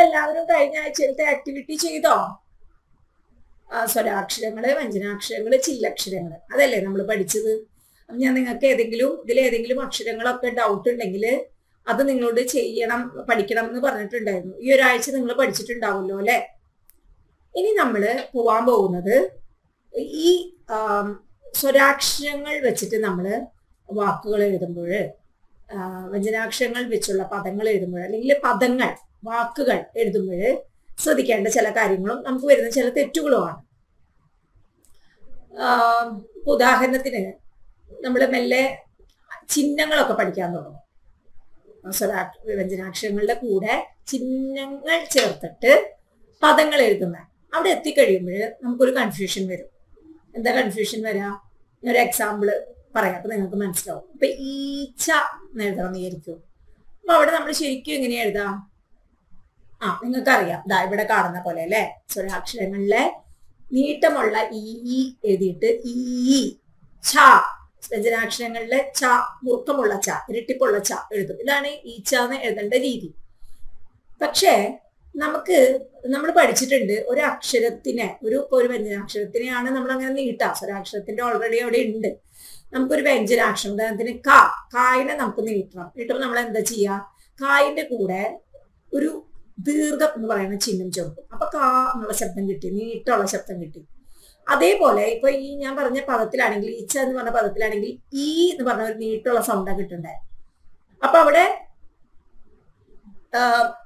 എല്ലാവരും കഴിഞ്ഞ ആഴ്ചയിലത്തെ ആക്ടിവിറ്റി ചെയ്തോ ആ, സ്വരാക്ഷരങ്ങള് വ്യഞ്ജനാക്ഷരങ്ങള് ചില്ലക്ഷരങ്ങള് അതല്ലേ നമ്മൾ പഠിച്ചത് അപ്പൊ ഞാൻ നിങ്ങൾക്ക് ഏതെങ്കിലും ഇതിൽ ഏതെങ്കിലും അക്ഷരങ്ങളൊക്കെ ഡൗട്ട് ഉണ്ടെങ്കിൽ അത് നിങ്ങളോട് ചെയ്യണം പഠിക്കണം എന്ന് പറഞ്ഞിട്ടുണ്ടായിരുന്നു ഈ ഒരാഴ്ച നിങ്ങൾ പഠിച്ചിട്ടുണ്ടാവുമല്ലോ അല്ലെ ഇനി നമ്മൾ പോവാൻ പോകുന്നത് ഈ ആം, സ്വരാക്ഷരങ്ങൾ വെച്ചിട്ട് നമ്മൾ വാക്കുകൾ എഴുതുമ്പോൾ വ്യഞ്ജനാക്ഷരങ്ങൾ വെച്ചുള്ള പദങ്ങൾ എഴുതുമ്പോൾ അല്ലെങ്കിൽ പദങ്ങൾ വാക്കുകൾ എഴുതുമ്പോൾ ശ്രദ്ധിക്കേണ്ട ചില കാര്യങ്ങളും നമുക്ക് വരുന്ന ചില തെറ്റുകളുമാണ് ആം, ഇപ്പൊ ഉദാഹരണത്തിന് നമ്മൾ മെല്ലെ ചിഹ്നങ്ങളൊക്കെ പഠിക്കാൻ തുടങ്ങും സ്വരാ വ്യഞ്ജനാക്ഷരങ്ങളുടെ കൂടെ ചിഹ്നങ്ങൾ ചേർത്തിട്ട് പദങ്ങൾ എഴുതുന്ന അവിടെ എത്തിക്കഴിയുമ്പോൾ നമുക്കൊരു കൺഫ്യൂഷൻ വരും എന്താ കൺഫ്യൂഷൻ വരാ ഞാൻ ഒരു എക്സാമ്പിൾ പറയാം അപ്പൊ നിങ്ങൾക്ക് മനസ്സിലാവും ഇപ്പൊ ഈച്ച എന്ന് എഴുതണം വിചാരിക്കും അപ്പൊ അവിടെ നമ്മൾ ശരിക്കും എങ്ങനെ എഴുതാം ആ നിങ്ങൾക്കറിയാം ദാ ഇവിടെ കാണുന്ന പോലെ അല്ലെ സ്വരാക്ഷരങ്ങളിലെ നീട്ടമുള്ള ഈ ഈ എഴുതിയിട്ട് ഈ ഛ വ്യഞ്ജനാക്ഷരങ്ങളിലെ ച മുറുക്കമുള്ള ച ഇരട്ടിപ്പുള്ള ച എഴുതും ഇതാണ് ഈ ച എന്ന് എഴുതേണ്ട രീതി പക്ഷേ നമുക്ക് നമ്മൾ പഠിച്ചിട്ടുണ്ട് ഒരു അക്ഷരത്തിനെ ഒരു ഇപ്പൊ ഒരു വ്യഞ്ജനാക്ഷരത്തിനെയാണ് നമ്മൾ അങ്ങനെ നീട്ടാം സ്വരാക്ഷരത്തിന്റെ ഓൾറെഡി അവിടെ ഉണ്ട് നമുക്കൊരു വ്യഞ്ജനാക്ഷരം ഉദാഹരണത്തിന് ക കായിനെ നമുക്ക് നീട്ടണം നീട്ടുമ്പോൾ നമ്മൾ എന്താ ചെയ്യുക കായിന്റെ കൂടെ ഒരു ദീർഘം എന്ന് പറയുന്ന ചിഹ്നം ചേർക്കും അപ്പൊ കാ എന്നുള്ള ശബ്ദം കിട്ടി നീട്ടമുള്ള ശബ്ദം കിട്ടി അതേപോലെ ഇപ്പൊ ഈ ഞാൻ പറഞ്ഞ പദത്തിലാണെങ്കിൽ ഈച്ച എന്ന് പറഞ്ഞ പദത്തിലാണെങ്കിൽ ഈ എന്ന് പറഞ്ഞ ഒരു നീട്ടുള്ള സൗണ്ടാണ് കിട്ടണ്ടേ അപ്പൊ അവിടെ ആ,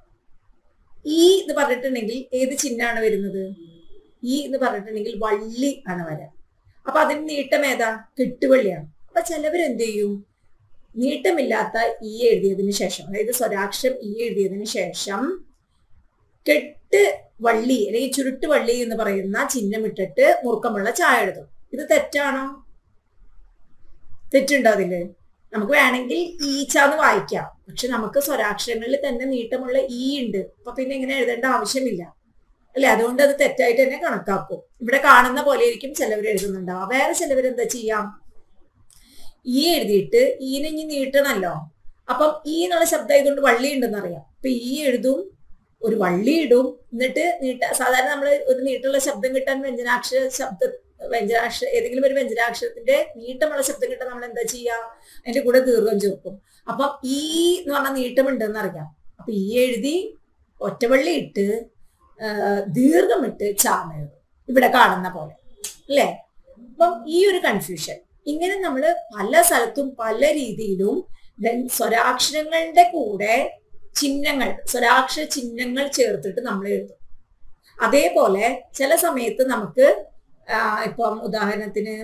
ഈ എന്ന് പറഞ്ഞിട്ടുണ്ടെങ്കിൽ ഏത് ചിഹ്നമാണ് വരുന്നത് ഈ എന്ന് പറഞ്ഞിട്ടുണ്ടെങ്കിൽ വള്ളി ആണ് വരാ അപ്പൊ അതിന് നീട്ടം ഏതാ കെട്ടുവള്ളിയാണ് അപ്പൊ ചിലവർ എന്ത് ചെയ്യും നീട്ടമില്ലാത്ത ഈ എഴുതിയതിന് ശേഷം അതായത് സ്വരാക്ഷരം ഈ എഴുതിയതിന് ശേഷം കെട്ട് വള്ളി അല്ലെങ്കിൽ ചുരുട്ട് വള്ളി എന്ന് പറയുന്ന ചിഹ്നം ഇട്ടിട്ട് മുറുക്കമുള്ള ചായ എഴുതും ഇത് തെറ്റാണോ തെറ്റുണ്ടോ അതില് നമുക്ക് വേണമെങ്കിൽ ഈച്ച എന്ന് വായിക്കാം പക്ഷെ നമുക്ക് സ്വരാക്ഷരങ്ങളിൽ തന്നെ നീട്ടമുള്ള ഈ ഉണ്ട് അപ്പൊ പിന്നെ ഇങ്ങനെ എഴുതേണ്ട ആവശ്യമില്ല അല്ലെ അതുകൊണ്ട് അത് തെറ്റായിട്ട് തന്നെ കണക്കാക്കും ഇവിടെ കാണുന്ന പോലെ ആയിരിക്കും ചിലവർ എഴുതുന്നുണ്ടാവുക വേറെ ചിലവർ എന്താ ചെയ്യാം ഈ എഴുതിയിട്ട് ഈനെ ഇനി നീട്ടണല്ലോ അപ്പം ഈ എന്നുള്ള ശബ്ദം ഇതുകൊണ്ട് വള്ളി ഉണ്ടെന്ന് അറിയാം അപ്പൊ ഈ എഴുതും ഒരു വള്ളി ഇടും എന്നിട്ട് നീട്ട സാധാരണ നമ്മൾ ഒരു നീട്ടുള്ള ശബ്ദം കിട്ടാൻ വ്യഞ്ജനാക്ഷര ശബ്ദ വ്യഞ്ജനാക്ഷര ഏതെങ്കിലും ഒരു വ്യഞ്ജനാക്ഷരത്തിന്റെ നീട്ടമുള്ള ശബ്ദം കിട്ടാൻ നമ്മൾ എന്താ ചെയ്യുക അതിന്റെ കൂടെ ദീർഘം ചേർക്കും അപ്പം ഈ എന്ന് പറഞ്ഞ നീട്ടമുണ്ടെന്ന് അറിയാം അപ്പൊ ഈ എഴുതി ഒറ്റവള്ളി ഇട്ട് ആ, ദീർഘം ഇട്ട് ചാമ എഴുതും ഇവിടെ കാണുന്ന പോലെ അല്ലേ അപ്പം ഈ ഒരു കൺഫ്യൂഷൻ ഇങ്ങനെ നമ്മൾ പല സ്ഥലത്തും പല രീതിയിലും വെൻ- സ്വരാക്ഷരങ്ങളുടെ കൂടെ ചിഹ്നങ്ങൾ സ്വരാക്ഷര ചിഹ്നങ്ങൾ ചേർത്തിട്ട് നമ്മൾ എഴുതും അതേപോലെ ചില സമയത്ത് നമുക്ക് ആ, ഇപ്പം ഉദാഹരണത്തിന്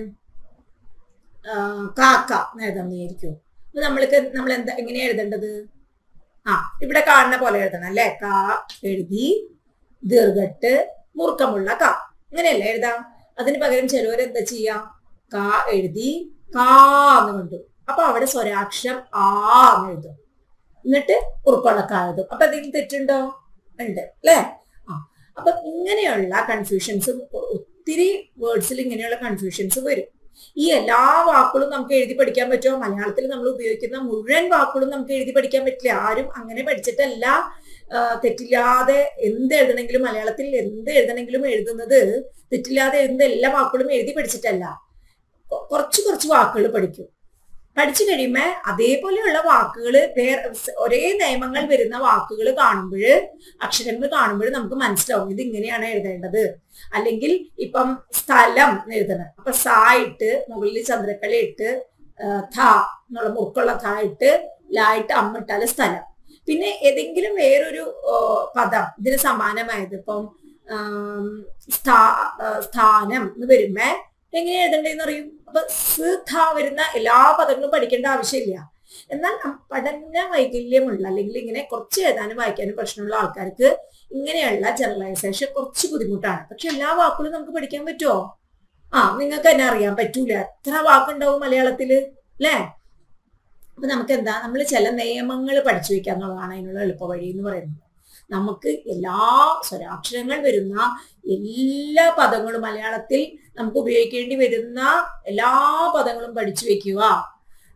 ആ, കാക്ക എന്ന് എഴുതാൻ വിചാരിക്കും അപ്പൊ നമ്മൾക്ക് നമ്മൾ എന്താ എങ്ങനെയാ എഴുതേണ്ടത് ആ ഇവിടെ കാണുന്ന പോലെ എഴുതണം അല്ലെ കാ എഴുതി ദീർഘട്ട് മുറുക്കമുള്ള ക അങ്ങനെയല്ലേ എഴുതാം അതിന് പകരം ചിലവർ എന്താ ചെയ്യാം കാ എഴുതി കാ എന്ന് കണ്ടു അപ്പൊ അവിടെ സ്വരാക്ഷരം ആ എന്ന് എഴുതും എന്നിട്ട് ഉറുക്കുള്ള കാ എഴുതും അപ്പൊ എന്തെങ്കിലും തെറ്റുണ്ടോ ഉണ്ട് അല്ലേ ആ അപ്പൊ ഇങ്ങനെയുള്ള കൺഫ്യൂഷൻസ് ഒത്തിരി വേർഡ്സിൽ ഇങ്ങനെയുള്ള കൺഫ്യൂഷൻസ് വരും ഈ എല്ലാ വാക്കുകളും നമുക്ക് എഴുതി പഠിക്കാൻ പറ്റുമോ മലയാളത്തിൽ നമ്മൾ ഉപയോഗിക്കുന്ന മുഴുവൻ വാക്കുകളും നമുക്ക് എഴുതി പഠിക്കാൻ പറ്റില്ല ആരും അങ്ങനെ പഠിച്ചിട്ടല്ല ആ, തെറ്റില്ലാതെ എന്ത് എഴുതണമെങ്കിലും മലയാളത്തിൽ എന്ത് എഴുതണമെങ്കിലും എഴുതുന്നത് തെറ്റില്ലാതെ എഴുതുന്ന എല്ലാ വാക്കുകളും എഴുതി പഠിച്ചിട്ടല്ല കൊ- കുറച്ച് കുറച്ച് വാക്കുകൾ പഠിക്കും പഠിച്ചു കഴിയുമ്പോ അതേപോലെയുള്ള വാക്കുകൾ വേറെ സ് ഒരേ നിയമങ്ങൾ വരുന്ന വാക്കുകൾ കാണുമ്പോൾ അക്ഷരങ്ങൾ കാണുമ്പോൾ നമുക്ക് മനസ്സിലാവും ഇത് ഇങ്ങനെയാണ് എഴുതേണ്ടത് അല്ലെങ്കിൽ ഇപ്പം സ്ഥലം എന്ന് എഴുതണം അപ്പൊ സാ ഇട്ട് മുകളിൽ ചന്ദ്രക്കല ഇട്ട് ആ, ഥ എന്നുള്ള മുറുക്കുള്ള ഥ ഇട്ട് ലായിട്ട് അമ്മിട്ടാല് സ്ഥലം പിന്നെ ഏതെങ്കിലും വേറൊരു ഓ, പദം ഇതിന് സമാനമായത് ഇപ്പം ആം, സ്ഥാ- ആ, സ്ഥാനം എന്ന് വരുമ്പോ എങ്ങനെ എഴുതണ്ടേന്ന് അറിയും അപ്പൊ സ് ഥ വരുന്ന എല്ലാ പദങ്ങളും പഠിക്കേണ്ട ആവശ്യമില്ല എന്നാൽ നം- പഠന വൈകല്യമുള്ള അല്ലെങ്കിൽ ഇങ്ങനെ കുറച്ച് എഴുതാനും വായിക്കാനും പ്രശ്നമുള്ള ആൾക്കാർക്ക് ഇങ്ങനെയുള്ള ജനറലൈസേഷൻ കുറച്ച് ബുദ്ധിമുട്ടാണ് പക്ഷെ എല്ലാ വാക്കുകളും നമുക്ക് പഠിക്കാൻ പറ്റുമോ ആ നിങ്ങൾക്ക് തന്നെ അറിയാൻ പറ്റൂല എത്ര വാക്കുണ്ടാവും മലയാളത്തില് അല്ലേ അപ്പൊ നമുക്ക് എന്താ നമ്മൾ ചില നിയമങ്ങൾ പഠിച്ചു വെക്കുക എന്നുള്ളതാണ് അതിനുള്ള എളുപ്പ വഴി എന്ന് പറയുന്നത് നമുക്ക് എല്ലാ സ്വരാക്ഷരങ്ങൾ വരുന്ന എല്ലാ പദങ്ങളും മലയാളത്തിൽ നമുക്ക് ഉപയോഗിക്കേണ്ടി വരുന്ന എല്ലാ പദങ്ങളും പഠിച്ചു വെക്കുക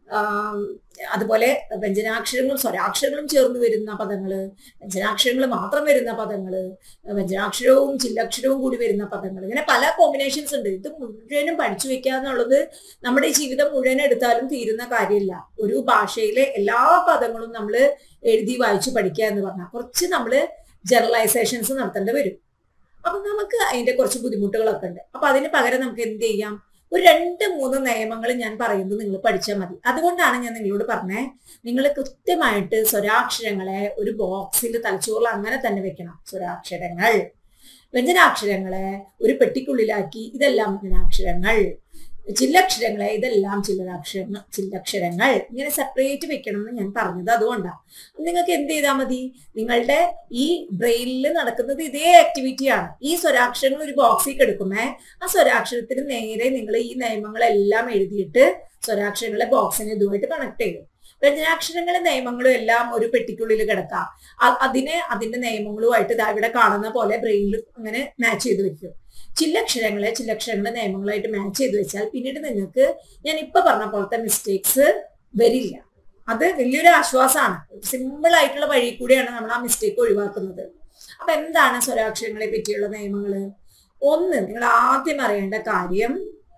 ആം, അതുപോലെ വ്യഞ്ജനാക്ഷരങ്ങളും സ്വരാക്ഷരങ്ങളും ചേർന്ന് വരുന്ന പദങ്ങള് വ്യഞ്ജനാക്ഷരങ്ങൾ മാത്രം വരുന്ന പദങ്ങള് വ്യഞ്ജനാക്ഷരവും ചില്ലക്ഷരവും കൂടി വരുന്ന പദങ്ങൾ ഇങ്ങനെ പല കോമ്പിനേഷൻസ് ഉണ്ട് ഇത് മുഴുവനും പഠിച്ചു വെക്കുക എന്നുള്ളത് നമ്മുടെ ഈ ജീവിതം മുഴുവൻ എടുത്താലും തീരുന്ന കാര്യമില്ല ഒരു ഭാഷയിലെ എല്ലാ പദങ്ങളും നമ്മൾ എഴുതി വായിച്ചു പഠിക്കുക എന്ന് പറഞ്ഞാൽ കുറച്ച് നമ്മൾ ജനറലൈസേഷൻസ് നടത്തേണ്ടി വരും അപ്പൊ നമുക്ക് അതിന്റെ കുറച്ച് ബുദ്ധിമുട്ടുകളൊക്കെ ഉണ്ട് അപ്പൊ അതിന് പകരം നമുക്ക് എന്ത് ചെയ്യാം ഒരു രണ്ട് മൂന്ന് നിയമങ്ങൾ ഞാൻ പറയുന്നത് നിങ്ങൾ പഠിച്ചാൽ മതി അതുകൊണ്ടാണ് ഞാൻ നിങ്ങളോട് പറഞ്ഞേ നിങ്ങൾ കൃത്യമായിട്ട് സ്വരാക്ഷരങ്ങളെ ഒരു ബോക്സിൽ തലച്ചോറിൽ അങ്ങനെ തന്നെ വെക്കണം സ്വരാക്ഷരങ്ങൾ വ്യഞ്ജനാക്ഷരങ്ങളെ ഒരു പെട്ടിക്കുള്ളിലാക്കി ഇതെല്ലാം വ്യഞ്ജനാക്ഷരങ്ങൾ ചില്ലക്ഷരങ്ങളെ ഇതെല്ലാം ചില്ലക്ഷരങ്ങൾ ചില്ലക്ഷരങ്ങൾ ഇങ്ങനെ സെപ്പറേറ്റ് വെക്കണം എന്ന് ഞാൻ പറഞ്ഞത് അതുകൊണ്ടാണ് നിങ്ങൾക്ക് എന്ത് ചെയ്താൽ മതി നിങ്ങളുടെ ഈ ബ്രെയിനിൽ നടക്കുന്നത് ഇതേ ആക്ടിവിറ്റിയാണ് ഈ സ്വരാക്ഷരങ്ങൾ ഒരു ബോക്സിൽ എടുക്കുമേ ആ സ്വരാക്ഷരത്തിന് നേരെ നിങ്ങൾ ഈ നിയമങ്ങളെല്ലാം എഴുതിയിട്ട് സ്വരാക്ഷരങ്ങളെ ബോക്സിന് ഇതുമായിട്ട് കണക്ട് ചെയ്യും വ്യഞ്ജനാക്ഷരങ്ങളെ നിയമങ്ങളും എല്ലാം ഒരു പെട്ടിക്കുള്ളിൽ കിടക്കാം അ- അതിനെ അതിന്റെ നിയമങ്ങളുമായിട്ട് ഇതാ ഇവിടെ കാണുന്ന പോലെ ബ്രെയിനിൽ അങ്ങനെ മാച്ച് ചെയ്ത് വെക്കും ചില്ലക്ഷരങ്ങളെ ചില്ലക്ഷരങ്ങളെ നിയമങ്ങളായിട്ട് മാച്ച് ചെയ്ത് വെച്ചാൽ പിന്നീട് നിങ്ങൾക്ക് ഞാൻ ഇപ്പൊ പറഞ്ഞ പോലത്തെ മിസ്റ്റേക്സ് വരില്ല അത് വലിയൊരു ആശ്വാസമാണ് സിമ്പിൾ ആയിട്ടുള്ള വഴി കൂടിയാണ് നമ്മൾ ആ മിസ്റ്റേക്ക് ഒഴിവാക്കുന്നത് അപ്പൊ എന്താണ് സ്വരാക്ഷരങ്ങളെ പറ്റിയുള്ള നിയമങ്ങള് ഒന്ന് നിങ്ങൾ ആദ്യം അറിയേണ്ട കാര്യം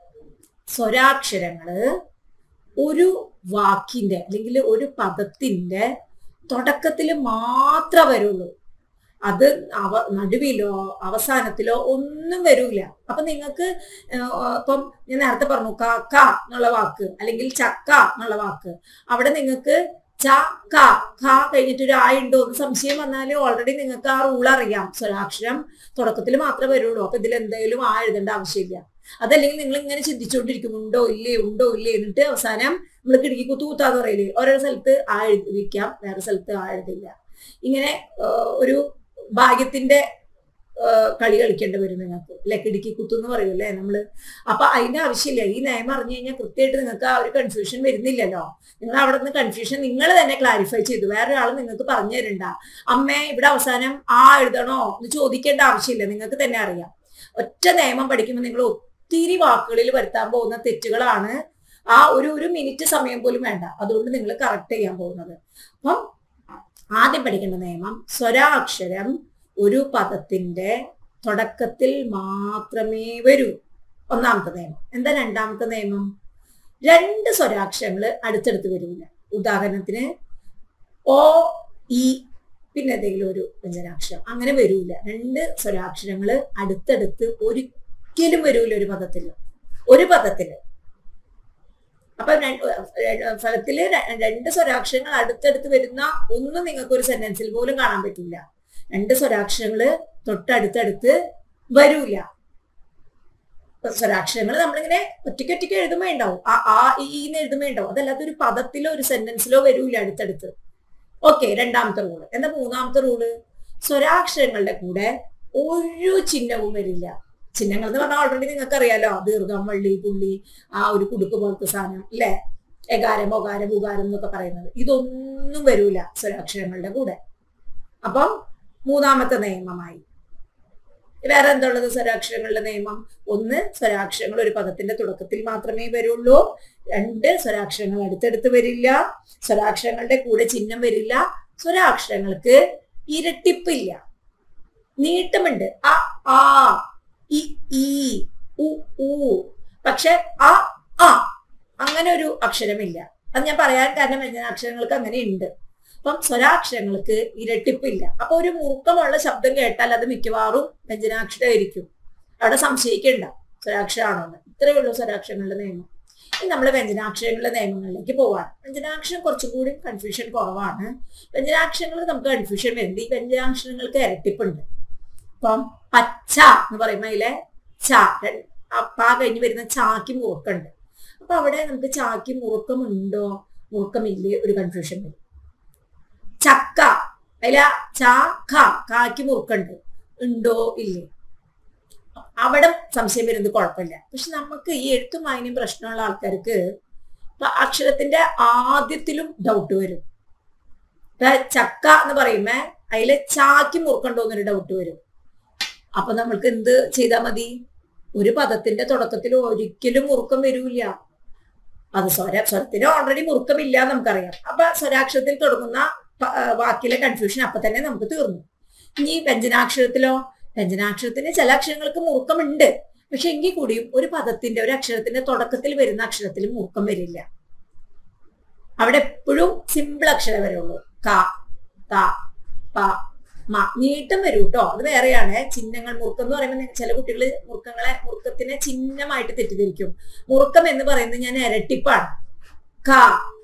സ്വരാക്ഷരങ്ങള് ഒരു വാക്കിന്റെ അല്ലെങ്കിൽ ഒരു പദത്തിന്റെ തുടക്കത്തിൽ മാത്രമേ വരുള്ളൂ അത് അവ നടുവിലോ അവസാനത്തിലോ ഒന്നും വരൂല അപ്പൊ നിങ്ങൾക്ക് ഇപ്പം ഞാൻ നേരത്തെ പറഞ്ഞു കാക്ക എന്നുള്ള വാക്ക് അല്ലെങ്കിൽ ചക്ക എന്നുള്ള വാക്ക് അവിടെ നിങ്ങൾക്ക് ച ക ഖ കഴിഞ്ഞിട്ട് ഒരു ആ ഉണ്ടോ എന്ന് സംശയം വന്നാൽ ഓൾറെഡി നിങ്ങൾക്ക് ആ റൂൾ അറിയാം സ്വരാക്ഷരം തുടക്കത്തിൽ മാത്രമേ വരുള്ളൂ അപ്പൊ ഇതിൽ എന്തെങ്കിലും ആ എഴുതേണ്ട ആവശ്യമില്ല അതല്ലെങ്കിൽ നിങ്ങൾ ഇങ്ങനെ ചിന്തിച്ചുകൊണ്ടിരിക്കും ഉണ്ടോ ഇല്ലേ ഉണ്ടോ ഇല്ലേ എന്നിട്ട് അവസാനം നമ്മൾ കിടക്കി കുത്തു കുത്താന്ന് പറയില്ലേ ഓരോ സ്ഥലത്ത് ആ എഴുതിക്കാം വേറെ സ്ഥലത്ത് ആ എഴുതില്ല ഇങ്ങനെ ആ, ഒരു ഭാഗ്യത്തിന്റെ ആ, കളി കളിക്കേണ്ടി വരും നിങ്ങൾക്ക് അല്ലെ കിടുക്കി കുത്തു എന്ന് പറയൂല്ലേ നമ്മള് അപ്പൊ അതിന്റെ ആവശ്യമില്ല ഈ നിയമം അറിഞ്ഞു കഴിഞ്ഞാൽ കൃത്യമായിട്ട് നിങ്ങൾക്ക് ആ ഒരു കൺഫ്യൂഷൻ വരുന്നില്ലല്ലോ നിങ്ങൾ അവിടെ നിന്ന് കൺഫ്യൂഷൻ നിങ്ങൾ തന്നെ ക്ലാരിഫൈ ചെയ്തു വേറെ ഒരാൾ നിങ്ങൾക്ക് പറഞ്ഞു തരണ്ട അമ്മേ ഇവിടെ അവസാനം ആ എഴുതണോ എന്ന് ചോദിക്കേണ്ട ആവശ്യമില്ല നിങ്ങൾക്ക് തന്നെ അറിയാം ഒറ്റ നിയമം പഠിക്കുമ്പോൾ നിങ്ങൾ ഒത്തിരി വാക്കുകളിൽ വരുത്താൻ പോകുന്ന തെറ്റുകളാണ് ആ ഒരു ഒരു മിനിറ്റ് സമയം പോലും വേണ്ട അതുകൊണ്ട് നിങ്ങൾ കറക്റ്റ് ചെയ്യാൻ പോകുന്നത് അപ്പം ആദ്യം പഠിക്കേണ്ട നിയമം സ്വരാക്ഷരം ഒരു പദത്തിന്റെ തുടക്കത്തിൽ മാത്രമേ വരൂ ഒന്നാമത്തെ നിയമം എന്താ രണ്ടാമത്തെ നിയമം രണ്ട് സ്വരാക്ഷരങ്ങൾ അടുത്തടുത്ത് വരില്ല ഉദാഹരണത്തിന് ഓ ഇ പിന്നെ എന്തെങ്കിലും ഒരു വ്യഞ്ജനാക്ഷരം അങ്ങനെ വരൂല രണ്ട് സ്വരാക്ഷരങ്ങൾ അടുത്തടുത്ത് ഒരിക്കലും വരൂല ഒരു പദത്തിൽ ഒരു പദത്തില് അപ്പൊ രണ്ട് ര- ഫലത്തില് ര- രണ്ട് സ്വരാക്ഷരങ്ങൾ അടുത്തടുത്ത് വരുന്ന ഒന്നും നിങ്ങൾക്ക് ഒരു സെന്റൻസിൽ പോലും കാണാൻ പറ്റില്ല രണ്ട് സ്വരാക്ഷരങ്ങള് തൊട്ടടുത്തടുത്ത് വരൂല സ്വരാക്ഷരങ്ങൾ നമ്മളിങ്ങനെ ഒറ്റയ്ക്ക് ഒറ്റയ്ക്ക് എഴുതുമ്പോ ഉണ്ടാവും ആ ആ ഈ എന്ന് എഴുതുമ്പോ ഉണ്ടാവും അതല്ലാതെ ഒരു പദത്തിലോ ഒരു സെന്റൻസിലോ വരൂല അടുത്തടുത്ത് ഓക്കെ രണ്ടാമത്തെ റൂള് എന്താ മൂന്നാമത്തെ റൂള് സ്വരാക്ഷരങ്ങളുടെ കൂടെ ഒരു ചിഹ്നവും വരില്ല ചിഹ്നങ്ങൾ എന്ന് പറഞ്ഞാൽ ഓൾറെഡി നിങ്ങൾക്ക് അറിയാലോ ദീർഘം വള്ളി പുള്ളി ആ ഒരു കുടുക്ക് പോലത്തെ സാധനം അല്ലെ എകാരം ഒകാരം ഉകാരം എന്നൊക്കെ പറയുന്നത് ഇതൊന്നും വരൂല സ്വരാക്ഷരങ്ങളുടെ കൂടെ അപ്പം മൂന്നാമത്തെ നിയമമായി വേറെ എന്താ ഉള്ളത് സ്വരാക്ഷരങ്ങളുടെ നിയമം ഒന്ന് സ്വരാക്ഷരങ്ങൾ ഒരു പദത്തിന്റെ തുടക്കത്തിൽ മാത്രമേ വരുള്ളൂ രണ്ട് സ്വരാക്ഷരങ്ങൾ അടുത്തടുത്ത് വരില്ല സ്വരാക്ഷരങ്ങളുടെ കൂടെ ചിഹ്നം വരില്ല സ്വരാക്ഷരങ്ങൾക്ക് ഇരട്ടിപ്പില്ല നീട്ടമുണ്ട് അ ആ ഇ ഈ ഉ ഊ പക്ഷെ അ ആ അങ്ങനെ ഒരു അക്ഷരമില്ല അത് ഞാൻ പറയാൻ കാരണം വ്യഞ്ജനാക്ഷരങ്ങൾക്ക് അങ്ങനെ ഉണ്ട് അപ്പം സ്വരാക്ഷരങ്ങൾക്ക് ഇരട്ടിപ്പില്ല അപ്പൊ ഒരു മുറുക്കമുള്ള ശബ്ദം കേട്ടാൽ അത് മിക്കവാറും വ്യഞ്ജനാക്ഷരമായിരിക്കും അവിടെ സംശയിക്കണ്ട സ്വരാക്ഷരമാണോ എന്ന് ഇത്രയേ ഉള്ളൂ സ്വരാക്ഷരങ്ങളുടെ നിയമം ഇനി നമ്മൾ വ്യഞ്ജനാക്ഷരങ്ങളുടെ നിയമങ്ങളിലേക്ക് പോവാണ് വ്യഞ്ജനാക്ഷരം കുറച്ചും കൂടി കൺഫ്യൂഷൻ കുറവാണ് വ്യഞ്ജനാക്ഷരങ്ങൾക്ക് നമുക്ക് കൺഫ്യൂഷൻ വരുന്നത് ഈ വ്യഞ്ജനാക്ഷരങ്ങൾക്ക് ഇരട്ടിപ്പുണ്ട് ഇപ്പം പച്ച എന്ന് പറയുമ്പോൾ അതിലെ ച ര- ആ പ കഴിഞ്ഞ് വരുന്ന ചാക്കി മുറുക്കുണ്ട് അപ്പൊ അവിടെ നമുക്ക് ചാക്കി മുറുക്കമുണ്ടോ മുറുക്കമില്ലേ ഒരു കൺഫ്യൂഷൻ വരും ചക്ക അതില ച ഖ കാക്കി മുറുക്കുണ്ട് ഉണ്ടോ ഇല്ലേ അവിടെ സംശയം വരുന്നത് കുഴപ്പമില്ല പക്ഷെ നമുക്ക് ഈ എഴുത്തും വായനയും പ്രശ്നമുള്ള ആൾക്കാർക്ക് ഇപ്പൊ അക്ഷരത്തിന്റെ ആദ്യത്തിലും ഡൗട്ട് വരും ഇപ്പൊ ചക്ക എന്ന് പറയുമ്പോ അതിലെ ചാക്കി മുറുക്കണ്ടോ എന്നൊരു ഡൗട്ട് വരും അപ്പൊ നമ്മൾക്ക് എന്ത് ചെയ്താൽ മതി ഒരു പദത്തിന്റെ തുടക്കത്തിൽ ഒരിക്കലും മുറുക്കം വരൂല അത് സ്വര സ്വരത്തിന് ഓൾറെഡി മുറുക്കമില്ല എന്ന് നമുക്കറിയാം അപ്പൊ സ്വരാക്ഷരത്തിൽ തുടങ്ങുന്ന പ- ആ, വാക്കിലെ കൺഫ്യൂഷൻ അപ്പൊ തന്നെ നമുക്ക് തീർന്നു ഇനി വ്യഞ്ജനാക്ഷരത്തിലോ വ്യഞ്ജനാക്ഷരത്തിന് ചില അക്ഷരങ്ങൾക്ക് മുറുക്കമുണ്ട് പക്ഷെ എങ്കിൽ കൂടിയും ഒരു പദത്തിന്റെ ഒരു അക്ഷരത്തിന്റെ തുടക്കത്തിൽ വരുന്ന അക്ഷരത്തിൽ മുറുക്കം വരില്ല അവിടെ എപ്പോഴും സിമ്പിൾ അക്ഷരം വരുള്ളൂ ക ത പ മ നീട്ടം വരും കേട്ടോ അത് വേറെയാണ് ചിഹ്നങ്ങൾ മുറുക്കം എന്ന് പറയുമ്പോൾ നി- ചില കുട്ടികൾ മുറുക്കങ്ങളെ മുറുക്കത്തിനെ ചിഹ്നമായിട്ട് തെറ്റിദ്ധരിക്കും മുറുക്കം എന്ന് പറയുന്നത് ഞാൻ ഇരട്ടിപ്പാണ് ക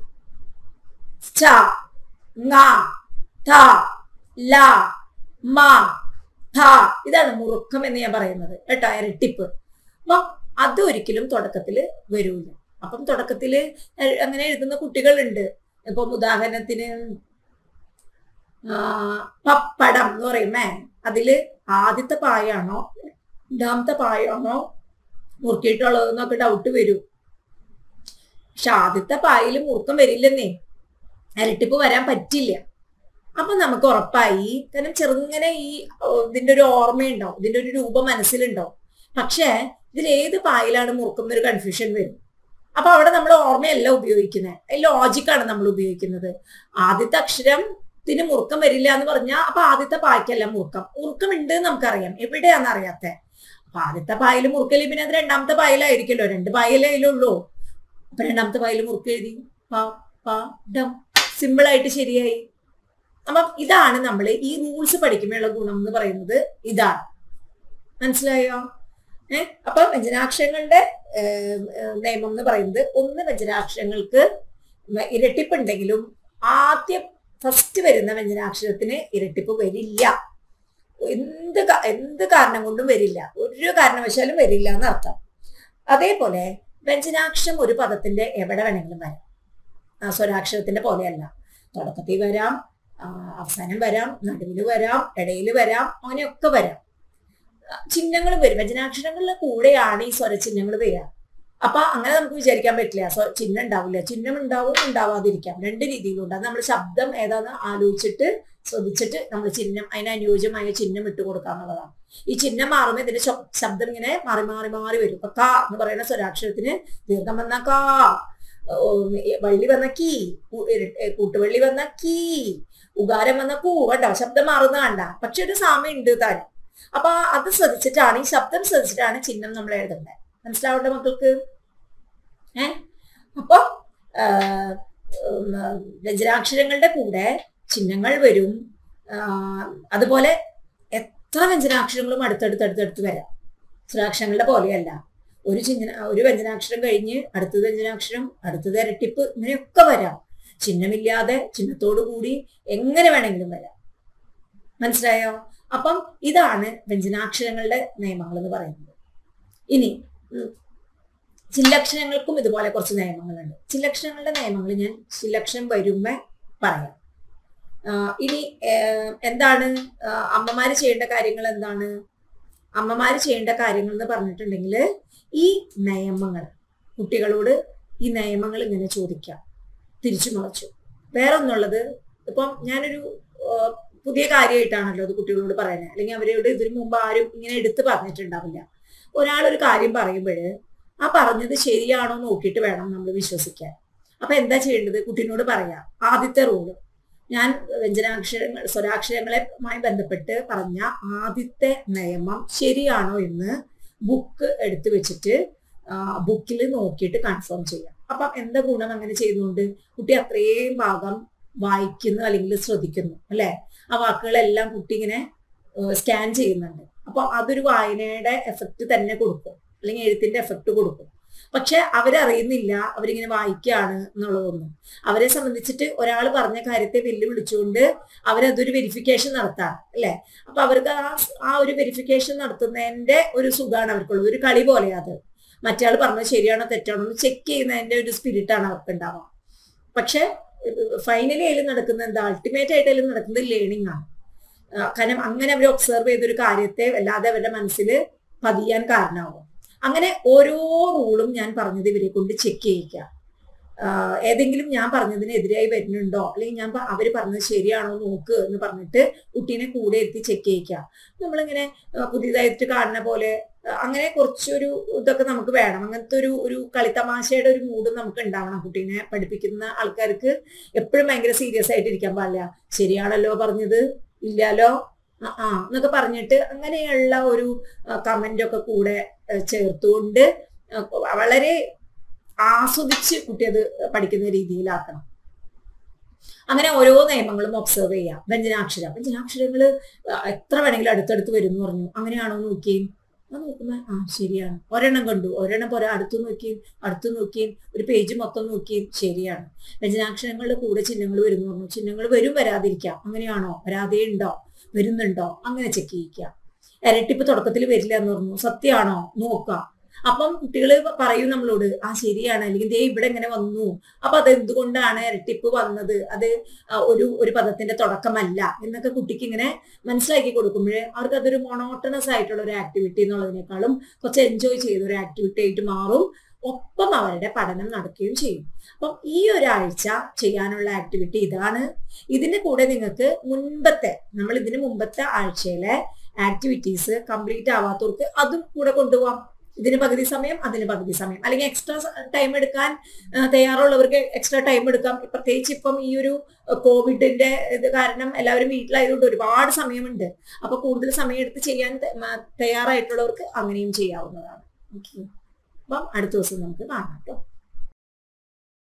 ച ങ ത ല മ ധ ഇതാണ് മുറുക്കം എന്ന് ഞാൻ പറയുന്നത് കേട്ടോ ഇരട്ടിപ്പ് അപ്പൊ അത് ഒരിക്കലും തുടക്കത്തിൽ വരൂല അപ്പം തുടക്കത്തിൽ അങ്ങനെ എഴുതുന്ന കുട്ടികളുണ്ട് ഇപ്പം ഉദാഹരണത്തിന് ആ, പപ്പടം എന്ന് പറയുമേ അതില് ആദ്യത്തെ പായാണോ രണ്ടാമത്തെ പായാണോ മുറുക്കിയിട്ടുള്ളതെന്നൊക്കെ ഡൗട്ട് വരും പക്ഷെ ആദ്യത്തെ പായിൽ മുറുക്കം വരില്ലെന്നേ ഇരട്ടിപ്പ് വരാൻ പറ്റില്ല അപ്പൊ നമുക്ക് ഉറപ്പായി കാരണം ചെറുങ്ങനെ ഈ ഓ, ഇതിന്റെ ഒരു ഓർമ്മയുണ്ടാവും ഇതിന്റെ ഒരു രൂപം മനസ്സിലുണ്ടാവും പക്ഷേ ഇതിൽ ഏത് പായിലാണ് മുറുക്കം എന്നൊരു കൺഫ്യൂഷൻ വരും അപ്പൊ അവിടെ നമ്മൾ ഓർമ്മയല്ല ഉപയോഗിക്കുന്നത് ലോജിക്കാണ് നമ്മൾ ഉപയോഗിക്കുന്നത് ആദ്യത്തെ അക്ഷരത്തിന് മുറുക്കം വരില്ല എന്ന് പറഞ്ഞാൽ അപ്പൊ ആദ്യത്തെ പായ്ക്കല്ല മുറുക്കം മുറുക്കം ഉണ്ട് എന്ന് നമുക്കറിയാം എവിടെയാന്ന് അറിയാത്ത അപ്പൊ ആദ്യത്തെ പായൽ മുറുക്കല് പിന്നെ അത് രണ്ടാമത്തെ പായലായിരിക്കുമല്ലോ രണ്ട് പായലേ അതിലുള്ളൂ അപ്പൊ രണ്ടാമത്തെ പായൽ മുറുക്ക് എഴുതി പ പ ഡം സിമ്പിൾ ആയിട്ട് ശരിയായി അപ്പം ഇതാണ് നമ്മൾ ഈ റൂൾസ് പഠിക്കുമ്പോഴുള്ള ഗുണം എന്ന് പറയുന്നത് ഇതാണ് മനസ്സിലായോ ഏഹ് അപ്പൊ വ്യഞ്ജനാക്ഷരങ്ങളുടെ ഏഹ്, ഏഹ്, നിയമം എന്ന് പറയുന്നത് ഒന്ന് വ്യഞ്ജനാക്ഷരങ്ങൾക്ക് ഇരട്ടിപ്പുണ്ടെങ്കിലും ആദ്യം ഫസ്റ്റ് വരുന്ന വ്യഞ്ജനാക്ഷരത്തിന് ഇരട്ടിപ്പ് വരില്ല എന്ത് ക- എന്ത് കാരണം കൊണ്ടും വരില്ല ഒരു കാരണവശാലും വരില്ല എന്നർത്ഥം അതേപോലെ വ്യഞ്ജനാക്ഷരം ഒരു പദത്തിന്റെ എവിടെ വേണമെങ്കിലും വരാം ആ സ്വരാക്ഷരത്തിന്റെ പോലെയല്ല തുടക്കത്തിൽ വരാം ആ, അവസാനം വരാം നടുവിൽ വരാം ഇടയിൽ വരാം അങ്ങനെയൊക്കെ വരാം ചിഹ്നങ്ങൾ വരും വ്യഞ്ജനാക്ഷരങ്ങളുടെ കൂടെയാണ് ഈ സ്വരചിഹ്നങ്ങൾ വരിക അപ്പൊ അങ്ങനെ നമുക്ക് വിചാരിക്കാൻ പറ്റില്ല സ്വ ചിഹ്നം ഉണ്ടാവില്ല ചിഹ്നം ഉണ്ടാവും ഉണ്ടാവാതിരിക്കാം രണ്ട് രീതിയിലുണ്ട് അത് നമ്മൾ ശബ്ദം ഏതാന്ന് ആലോചിച്ചിട്ട് ശ്രദ്ധിച്ചിട്ട് നമ്മൾ ചിഹ്നം അതിന് അനുയോജ്യമായ ചിഹ്നം ഇട്ട് കൊടുക്കുക എന്നുള്ളതാണ് ഈ ചിഹ്നം മാറുമ്പോൾ ഇതിന്റെ ശബ്- ശബ്ദം ഇങ്ങനെ മാറി മാറി മാറി വരും ഇപ്പൊ ക എന്ന് പറയുന്ന സ്വരാക്ഷരത്തിന് ദീർഘം വന്ന കാ ഓ, വള്ളി വന്ന കീ കു- ഇര- ഏ, കൂട്ടുവള്ളി വന്ന കീ ഉകാരം വന്ന കൂ കണ്ടോ ശബ്ദം മാറുന്ന കണ്ട പക്ഷെ ഒരു സാമ്യം ഉണ്ട് താനും അപ്പൊ അത് ശ്രദ്ധിച്ചിട്ടാണ് ഈ ശബ്ദം ശ്രദ്ധിച്ചിട്ടാണ് ചിഹ്നം നമ്മൾ എഴുതേണ്ടത് മനസ്സിലാവണ്ട മക്കൾക്ക് ഏ അപ്പൊ ആ, ഉം, വ്യഞ്ജനാക്ഷരങ്ങളുടെ കൂടെ ചിഹ്നങ്ങൾ വരും ആ, അതുപോലെ എത്ര വ്യഞ്ജനാക്ഷരങ്ങളും അടുത്തടുത്ത് അടുത്തടുത്ത് വരാം സ്വരാക്ഷരങ്ങളുടെ പോലെയല്ല ഒരു ചിഹ്ന ഒരു വ്യഞ്ജനാക്ഷരം കഴിഞ്ഞ് അടുത്തത് വ്യഞ്ജനാക്ഷരം അടുത്തത് ഇരട്ടിപ്പ് ഇങ്ങനെയൊക്കെ വരാം ചിഹ്നമില്ലാതെ ചിഹ്നത്തോടു കൂടി എങ്ങനെ വേണമെങ്കിലും വരാം മനസ്സിലായോ അപ്പം ഇതാണ് വ്യഞ്ജനാക്ഷരങ്ങളുടെ നിയമങ്ങൾ എന്ന് പറയുന്നത് ഇനി ഉം, ചില്ലക്ഷരങ്ങൾക്കും ഇതുപോലെ കുറച്ച് നിയമങ്ങളുണ്ട് ചില്ലക്ഷരങ്ങളുടെ നിയമങ്ങൾ ഞാൻ ചില്ലക്ഷരം വരുമ്പോ പറയാം ആ, ഇനി ഏഹ്, എന്താണ് ആ, അമ്മമാര് ചെയ്യേണ്ട കാര്യങ്ങൾ എന്താണ് അമ്മമാര് ചെയ്യേണ്ട കാര്യങ്ങൾ എന്ന് പറഞ്ഞിട്ടുണ്ടെങ്കിൽ ഈ നിയമങ്ങൾ കുട്ടികളോട് ഈ നിയമങ്ങൾ ഇങ്ങനെ ചോദിക്കാം തിരിച്ചു മറിച്ചു വേറെ ഒന്നുള്ളത് ഇപ്പം ഞാനൊരു ആ, പുതിയ കാര്യമായിട്ടാണല്ലോ അത് കുട്ടികളോട് പറയുന്നത് അല്ലെങ്കിൽ അവരോട് ഇതിനു മുമ്പ് ആരും ഇങ്ങനെ എടുത്ത് പറഞ്ഞിട്ടുണ്ടാവില്ല ഒരാളൊരു കാര്യം പറയുമ്പോൾ ആ പറഞ്ഞത് ശരിയാണോ നോക്കിയിട്ട് വേണം നമ്മൾ വിശ്വസിക്കാൻ അപ്പൊ എന്താ ചെയ്യേണ്ടത് കുട്ടീനോട് പറയാം ആദ്യത്തെ റൂള് ഞാൻ വ്യഞ്ജനാക്ഷരങ്ങൾ സ്വരാക്ഷരങ്ങളുമായി ബന്ധപ്പെട്ട് പറഞ്ഞ ആദ്യത്തെ നിയമം ശരിയാണോ എന്ന് ബുക്ക് എടുത്തു വെച്ചിട്ട് ബുക്കിൽ നോക്കിയിട്ട് കൺഫേം ചെയ്യാം അപ്പം എന്താ ഗുണം അങ്ങനെ ചെയ്യുന്നുണ്ട് കുട്ടി അത്രയും ഭാഗം വായിക്കുന്നു അല്ലെങ്കിൽ ശ്രദ്ധിക്കുന്നു അല്ലെ ആ വാക്കുകളെല്ലാം കുട്ടി ഇങ്ങനെ സ്കാൻ ചെയ്യുന്നുണ്ട് അപ്പൊ അതൊരു വായനയുടെ എഫക്റ്റ് തന്നെ കൊടുക്കും അല്ലെങ്കിൽ എഴുത്തിന്റെ എഫക്റ്റ് കൊടുക്കും പക്ഷെ അവരറിയുന്നില്ല അവരിങ്ങനെ വായിക്കുകയാണ് എന്നുള്ളതൊന്നും അവരെ സംബന്ധിച്ചിട്ട് ഒരാൾ പറഞ്ഞ കാര്യത്തെ വെല്ലുവിളിച്ചുകൊണ്ട് അവരതൊരു വെരിഫിക്കേഷൻ നടത്താണ് അല്ലെ അപ്പൊ അവർക്ക് ആ ആ ഒരു വെരിഫിക്കേഷൻ നടത്തുന്നതിന്റെ ഒരു സുഖമാണ് അവർക്കുള്ളത് ഒരു കളി പോലെയാ അത് മറ്റേ പറഞ്ഞത് ശരിയാണോ തെറ്റാണോ എന്ന് ചെക്ക് ചെയ്യുന്നതിന്റെ ഒരു സ്പിരിറ്റാണ് അവർക്ക് ഉണ്ടാവുക പക്ഷെ ഫൈനലി അതിൽ നടക്കുന്ന എന്താ അൾട്ടിമേറ്റ് ആയിട്ട് അതിൽ നടക്കുന്നത് ലേണിംഗ് ആണ് ആ, കാരണം അങ്ങനെ അവർ ഒബ്സർവ് ചെയ്തൊരു കാര്യത്തെ വല്ലാതെ അവരുടെ മനസ്സിൽ പതിയാൻ കാരണമാവും അങ്ങനെ ഓരോ റൂളും ഞാൻ പറഞ്ഞത് ഇവരെ കൊണ്ട് ചെക്ക് ചെയ്യിക്കുക ആ, ഏതെങ്കിലും ഞാൻ പറഞ്ഞതിന് എതിരായി വരുന്നുണ്ടോ അല്ലെങ്കിൽ ഞാൻ പ- അവര് പറഞ്ഞത് ശരിയാണോ നോക്ക് എന്ന് പറഞ്ഞിട്ട് കുട്ടീനെ കൂടെ എത്തി ചെക്ക് ചെയ്യിക്കുക നമ്മളിങ്ങനെ ആ, പുതിയതായിട്ട് കാണുന്ന പോലെ അങ്ങനെ കുറച്ചൊരു ഇതൊക്കെ നമുക്ക് വേണം അങ്ങനത്തെ ഒരു ഒരു കളിത്തമാശയുടെ ഒരു മൂഡ് നമുക്ക് ഉണ്ടാവണം കുട്ടീനെ പഠിപ്പിക്കുന്ന ആൾക്കാർക്ക് എപ്പോഴും ഭയങ്കര സീരിയസ് ആയിട്ട് ഇരിക്കാൻ പാടില്ല ശരിയാണല്ലോ പറഞ്ഞത് ഇല്ലാലോ ആ ആ എന്നൊക്കെ പറഞ്ഞിട്ട് അങ്ങനെയുള്ള ഒരു കമന്റ് ഒക്കെ കൂടെ ഏഹ്, ചേർത്തുകൊണ്ട് ഏഹ്, വളരെ ആസ്വദിച്ച് കുട്ടി അത് പഠിക്കുന്ന രീതിയിലാക്കണം അങ്ങനെ ഓരോ നിയമങ്ങളും ഒബ്സർവ് ചെയ്യാം വ്യഞ്ജനാക്ഷരം വ്യഞ്ജനാക്ഷരങ്ങൾ എത്ര വേണമെങ്കിലും അടുത്തടുത്ത് വരും എന്ന് പറഞ്ഞു അങ്ങനെയാണോ നോക്കി ആ നോക്കുമ്പോ ആ ശരിയാണ് ഒരെണ്ണം കണ്ടു ഒരെണ്ണം പോരാ അടുത്ത് നോക്കിയും അടുത്ത് നോക്കിയും ഒരു പേജ് മൊത്തം നോക്കിയും ശരിയാണ് വ്യഞ്ജനാക്ഷരങ്ങളുടെ കൂടെ ചിഹ്നങ്ങൾ വരുന്നു പറഞ്ഞു ചിഹ്നങ്ങൾ വരും വരാതിരിക്കാം അങ്ങനെയാണോ വരാതെ ഉണ്ടോ വരുന്നുണ്ടോ അങ്ങനെ ചെക്ക് ചെയ്യിക്കുക ഇരട്ടിപ്പ് തുടക്കത്തിൽ വരില്ല എന്ന് പറഞ്ഞു സത്യമാണോ നോക്കാം അപ്പം കുട്ടികൾ പറയും നമ്മളോട് ആ ശരിയാണ് അല്ലെങ്കിൽ ദേ ഇവിടെ ഇങ്ങനെ വന്നു അപ്പൊ അത് എന്തുകൊണ്ടാണ് ഇരട്ടിപ്പ് വന്നത് അത് ആ, ഒരു ഒരു പദത്തിന്റെ തുടക്കമല്ല എന്നൊക്കെ കുട്ടിക്ക് ഇങ്ങനെ മനസ്സിലാക്കി കൊടുക്കുമ്പോൾ അവർക്ക് അതൊരു മൊണോട്ടണസ് ആയിട്ടുള്ള ഒരു ആക്ടിവിറ്റി എന്നുള്ളതിനേക്കാളും കുറച്ച് എൻജോയ് ചെയ്ത ഒരു ആക്ടിവിറ്റി ആയിട്ട് മാറും ഒപ്പം അവരുടെ പഠനം നടക്കുകയും ചെയ്യും അപ്പം ഈ ഒരാഴ്ച ചെയ്യാനുള്ള ആക്ടിവിറ്റി ഇതാണ് ഇതിന്റെ കൂടെ നിങ്ങൾക്ക് മുൻപത്തെ നമ്മൾ ഇതിന് മുമ്പത്തെ ആഴ്ചയിലെ ആക്ടിവിറ്റീസ് കംപ്ലീറ്റ് ആവാത്തവർക്ക് അതും കൂടെ കൊണ്ടുപോകാം ഇതിന് പകുതി സമയം അതിന് പകുതി സമയം അല്ലെങ്കിൽ എക്സ്ട്രാ ടൈം എടുക്കാൻ ആ, തയ്യാറുള്ളവർക്ക് എക്സ്ട്രാ ടൈം എടുക്കാം പ്രത്യേകിച്ച് ഇപ്പം ഈ ഒരു കോവിഡിന്റെ ഇത് കാരണം എല്ലാവരും വീട്ടിലായതുകൊണ്ട് ഒരുപാട് സമയമുണ്ട് അപ്പൊ കൂടുതൽ സമയം എടുത്ത് ചെയ്യാൻ ത- മ- തയ്യാറായിട്ടുള്ളവർക്ക് അങ്ങനെയും ചെയ്യാവുന്നതാണ് ഓക്കെ അപ്പം അടുത്ത ദിവസം നമുക്ക് കാണാം കേട്ടോ